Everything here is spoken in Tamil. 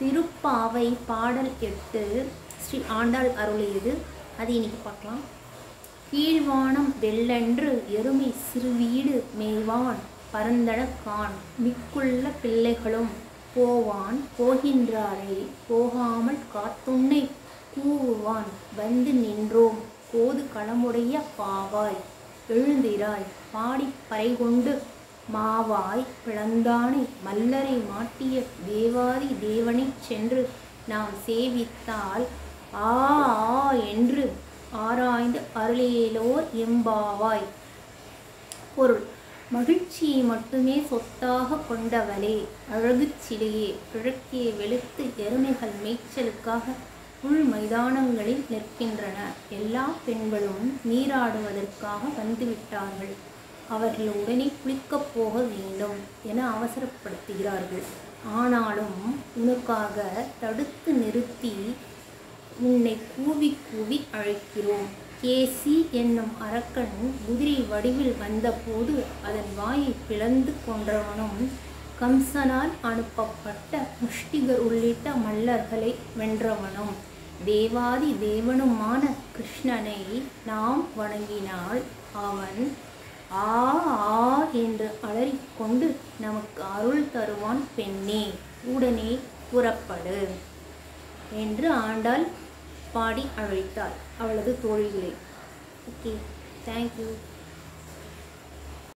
திருப்பாவை பாடல் எட்டு ஸ்ரீ ஆண்டாள் அருளியது அது இன்னைக்கு பார்க்கலாம் கீழ்வானம் வெள்ளென்று எருமை சிறுவீடு மேய்வான் பரந்தட கான் மிக்குள்ள பிள்ளைகளும் போவான் போகின்றாரே போகாமல் காத்துன்னை கூவுவான் வந்து நின்றோம் கோது களமுடைய பாவாய் எழுந்திராய் பாடிப் பறைகொண்டு மாவாய் பிளந்தானை மல்லரை மாட்டிய தேவாதி தேவனைச் சென்று நாம் சேவித்தால் ஆ ஆ என்று ஆராய்ந்து அருளியலோர் எம்பாவாய் பொருள் மகிழ்ச்சியை மட்டுமே சொத்தாக கொண்டவளே அழகு சிலையே கிழக்கே வெளுத்து எருமைகள் மேய்ச்சலுக்காக உள் மைதானங்களில் நிற்கின்றன எல்லா பெண்களும் நீராடுவதற்காக வந்துவிட்டார்கள் அவர்கள் உடனே குளிக்கப் போக வேண்டும் என அவசரப்படுத்துகிறார்கள் ஆனாலும் உனக்காக தடுத்து நிறுத்தி உன்னை கூவி கூவி அழைக்கிறோம் கேசி என்னும் அரக்கன் குதிரை வடிவில் வந்தபோது அதன் வாயை பிளந்து கொன்றவனும் கம்சனால் அனுப்பப்பட்ட முஷ்டிகர் உள்ளிட்ட மல்லர்களை வென்றவனும் தேவாதி தேவனுமான கிருஷ்ணனை நாம் வணங்கினால் அவன் ஆ ஆ என்று அலறிக்கொண்டு நமக்கு அருள் தருவான் பெண்ணே உடனே புறப்படு என்று ஆண்டாள் பாடி அழைத்தாள் அவளது தோழிகளை ஓகே தேங்க்யூ